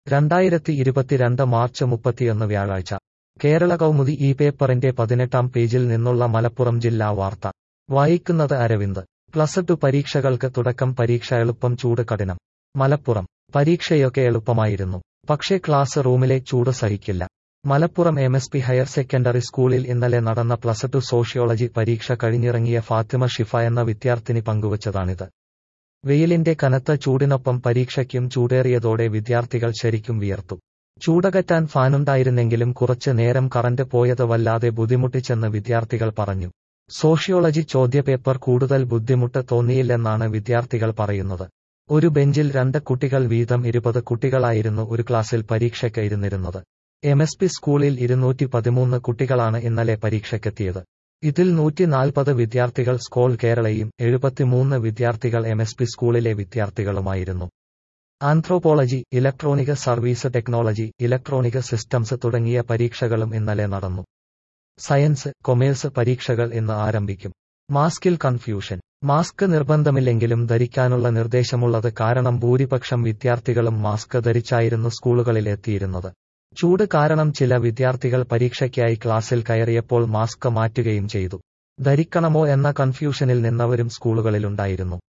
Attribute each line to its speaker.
Speaker 1: രണ്ടായിരത്തി ഇരുപത്തിരണ്ട് മാർച്ച് മുപ്പത്തിയൊന്ന് വ്യാഴാഴ്ച കേരള കൗമുദി ഈ പേപ്പറിന്റെ പതിനെട്ടാം പേജിൽ നിന്നുള്ള മലപ്പുറം ജില്ലാ വാർത്ത വായിക്കുന്നത് അരവിന്ദ് പ്ലസ് ടു പരീക്ഷകൾക്ക് തുടക്കം പരീക്ഷ എളുപ്പം ചൂട് കഠിനം മലപ്പുറം പരീക്ഷയൊക്കെ എളുപ്പമായിരുന്നു പക്ഷേ ക്ലാസ് റൂമിലെ ചൂട് സഹിക്കില്ല Malappuram M S P higher secondary സ്കൂളിൽ ഇന്നലെ നടന്ന പ്ലസ് ടു സോഷ്യോളജി പരീക്ഷ കഴിഞ്ഞിറങ്ങിയ ഫാത്തിമ ഷിഫ എന്ന വിദ്യാർത്ഥിനി പങ്കുവച്ചതാണിത് വെയിലിന്റെ കനത്ത ചൂടിനൊപ്പം പരീക്ഷയ്ക്കും ചൂടേറിയതോടെ വിദ്യാർത്ഥികൾ ശരിക്കും വിയർത്തു ചൂടകറ്റാൻ ഫാനുണ്ടായിരുന്നെങ്കിലും കുറച്ച് നേരം കറന്റ് പോയത് വല്ലാതെ ബുദ്ധിമുട്ടിച്ചെന്ന് വിദ്യാർത്ഥികൾ പറഞ്ഞു സോഷ്യോളജി ചോദ്യപേപ്പർ കൂടുതൽ ബുദ്ധിമുട്ട് തോന്നിയില്ലെന്നാണ് വിദ്യാർത്ഥികൾ പറയുന്നത് ഒരു ബെഞ്ചിൽ രണ്ട് കുട്ടികൾ വീതം ഇരുപത് കുട്ടികളായിരുന്നു ഒരു ക്ലാസ്സിൽ പരീക്ഷയ്ക്ക് ഇരുന്നിരുന്നത് എം എസ് പി സ്കൂളിൽ ഇരുന്നൂറ്റി പതിമൂന്ന് കുട്ടികളാണ് ഇന്നലെ പരീക്ഷയ്ക്കെത്തിയത് ഇതിൽ നൂറ്റി നാൽപ്പത് വിദ്യാർത്ഥികൾ സ്കോൾ കേരളയും എഴുപത്തിമൂന്ന് വിദ്യാർത്ഥികൾ എം എസ് പി സ്കൂളിലെ വിദ്യാർത്ഥികളുമായിരുന്നു anthropology electronic service technology electronic systems തുടങ്ങിയ പരീക്ഷകളും ഇന്നലെ നടന്നു സയൻസ് കൊമേഴ്സ് പരീക്ഷകൾ ഇന്ന് ആരംഭിക്കും മാസ്കിൽ കൺഫ്യൂഷൻ മാസ്ക് നിർബന്ധമില്ലെങ്കിലും ധരിക്കാനുള്ള നിർദ്ദേശമുള്ളത് കാരണം ഭൂരിപക്ഷം വിദ്യാർത്ഥികളും മാസ്ക് ധരിച്ചായിരുന്നു സ്കൂളുകളിൽ എത്തിയിരുന്നത് ചൂട് കാരണം ചില വിദ്യാർത്ഥികൾ പരീക്ഷയ്ക്കായി ക്ലാസ്സിൽ കയറിയപ്പോൾ മാസ്ക് മാറ്റുകയും ചെയ്തു ധരിക്കണമോ എന്ന കൺഫ്യൂഷനിൽ നിന്നവരും സ്കൂളുകളിലുണ്ടായിരുന്നു